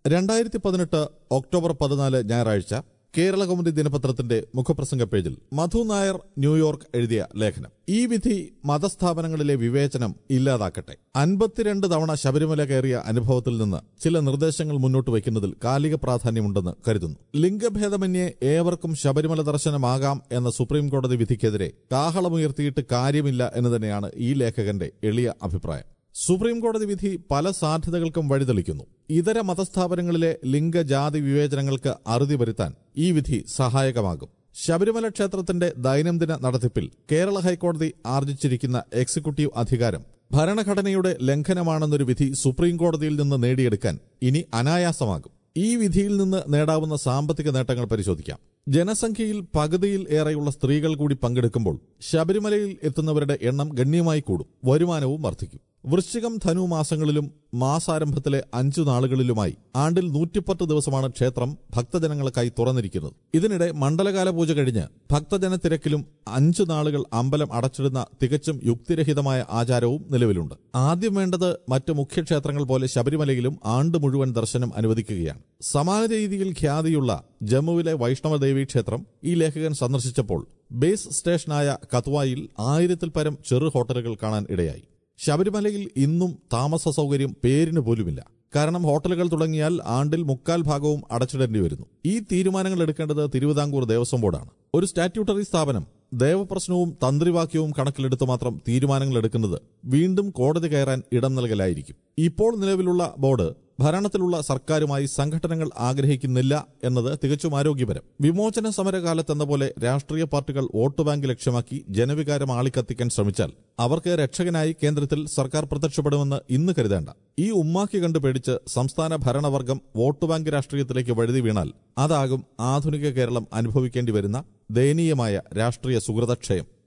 രണ്ടായിരത്തി പതിനെട്ട് ഒക്ടോബർ പതിനാല് ഞായറാഴ്ച കേരള കൗമുദി ദിനപത്രത്തിന്റെ മുഖപ്രസംഗ പേജിൽ മധു നായർ ന്യൂയോർക്ക് എഴുതിയ ലേഖനം ഈ വിധി മതസ്ഥാപനങ്ങളിലെ വിവേചനം ഇല്ലാതാക്കട്ടെ അൻപത്തിരണ്ട് തവണ ശബരിമല കയറിയ അനുഭവത്തിൽ നിന്ന് ചില നിർദ്ദേശങ്ങൾ മുന്നോട്ട് വയ്ക്കുന്നതിൽ കാലിക പ്രാധാന്യമുണ്ടെന്ന് കരുതുന്നു ലിംഗഭേദമന്യേ ഏവർക്കും ശബരിമല ദർശനമാകാം എന്ന സുപ്രീം കോടതി വിധിക്കെതിരെ കാഹളമുയർത്തിയിട്ട് കാര്യമില്ല എന്ന് തന്നെയാണ് ഈ ലേഖകന്റെ എളിയ അഭിപ്രായം സുപ്രീം കോടതി വിധി പല സാധ്യതകൾക്കും വഴിതെളിക്കുന്നു ഇതര മതസ്ഥാപനങ്ങളിലെ ലിംഗജാതി വിവേചനങ്ങൾക്ക് അറുതി വരുത്താൻ ഈ വിധി സഹായകമാകും ശബരിമല ക്ഷേത്രത്തിന്റെ ദൈനംദിന നടത്തിപ്പിൽ കേരള ഹൈക്കോടതി ആർജിച്ചിരിക്കുന്ന എക്സിക്യൂട്ടീവ് അധികാരം ഭരണഘടനയുടെ ലംഘനമാണെന്നൊരു വിധി സുപ്രീം കോടതിയിൽ നിന്ന് നേടിയെടുക്കാൻ ഇനി അനായാസമാകും ഈ വിധിയിൽ നിന്ന് നേടാവുന്ന സാമ്പത്തിക നേട്ടങ്ങൾ പരിശോധിക്കാം ജനസംഖ്യയിൽ പകുതിയിൽ ഏറെയുള്ള സ്ത്രീകൾ കൂടി പങ്കെടുക്കുമ്പോൾ ശബരിമലയിൽ എത്തുന്നവരുടെ എണ്ണം ഗണ്യമായി കൂടും വരുമാനവും വർദ്ധിക്കും വൃശ്ചികം ധനു മാസങ്ങളിലും മാസാരംഭത്തിലെ അഞ്ചു നാളുകളിലുമായി ആണ്ടിൽ നൂറ്റിപ്പത്ത് ദിവസമാണ് ക്ഷേത്രം ഭക്തജനങ്ങൾക്കായി തുറന്നിരിക്കുന്നത് ഇതിനിടെ മണ്ഡലകാല പൂജ കഴിഞ്ഞ് ഭക്തജന തിരക്കിലും അഞ്ചു നാളുകൾ അമ്പലം അടച്ചിടുന്ന തികച്ചും യുക്തിരഹിതമായ ആചാരവും നിലവിലുണ്ട് ആദ്യം വേണ്ടത് മറ്റ് മുഖ്യക്ഷേത്രങ്ങൾ പോലെ ശബരിമലയിലും ആണ്ട് മുഴുവൻ ദർശനം അനുവദിക്കുകയാണ് സമാന രീതിയിൽ ഖ്യാതിയുള്ള ജമ്മുവിലെ വൈഷ്ണവദേവി ക്ഷേത്രം ഈ ലേഖകൻ സന്ദർശിച്ചപ്പോൾ ബേസ് സ്റ്റേഷനായ കത്വായിൽ ആയിരത്തിൽ പരം ചെറു ഹോട്ടലുകൾ കാണാൻ ഇടയായി ശബരിമലയിൽ ഇന്നും താമസ സൗകര്യം പേരിന് പോലുമില്ല കാരണം ഹോട്ടലുകൾ തുടങ്ങിയാൽ ആണ്ടിൽ മുക്കാൽ ഭാഗവും അടച്ചിടേണ്ടി വരുന്നു ഈ തീരുമാനങ്ങൾ എടുക്കേണ്ടത് തിരുവിതാംകൂർ ദേവസ്വം ബോർഡാണ് ഒരു സ്റ്റാറ്റ്യൂട്ടറി സ്ഥാപനം ദേവപ്രശ്നവും തന്ത്രിവാക്യവും കണക്കിലെടുത്ത് മാത്രം തീരുമാനങ്ങൾ എടുക്കുന്നത് വീണ്ടും കോടതി കയറാൻ ഇടം നൽകലായിരിക്കും ഇപ്പോൾ നിലവിലുള്ള ബോർഡ് ഭരണത്തിലുള്ള സർക്കാരുമായി സംഘടനകൾ ആഗ്രഹിക്കുന്നില്ല എന്നത് തികച്ചും ആരോഗ്യപരം വിമോചന സമരകാലത്തെന്ന പോലെ രാഷ്ട്രീയ പാർട്ടികൾ വോട്ട് ബാങ്ക് ലക്ഷ്യമാക്കി ജനവികാരം ആളിക്കത്തിക്കാൻ ശ്രമിച്ചാൽ അവർക്ക് രക്ഷകനായി കേന്ദ്രത്തിൽ സർക്കാർ പ്രത്യക്ഷപ്പെടുമെന്ന് ഇന്ന് കരുതേണ്ട ഈ ഉമ്മാക്കി കണ്ടു പേടിച്ച് സംസ്ഥാന ഭരണവർഗം വോട്ട് ബാങ്ക് രാഷ്ട്രീയത്തിലേക്ക് വഴുതി വീണാൽ അതാകും ആധുനിക കേരളം അനുഭവിക്കേണ്ടി വരുന്ന ദയനീയമായ രാഷ്ട്രീയ സുഹൃതക്ഷയം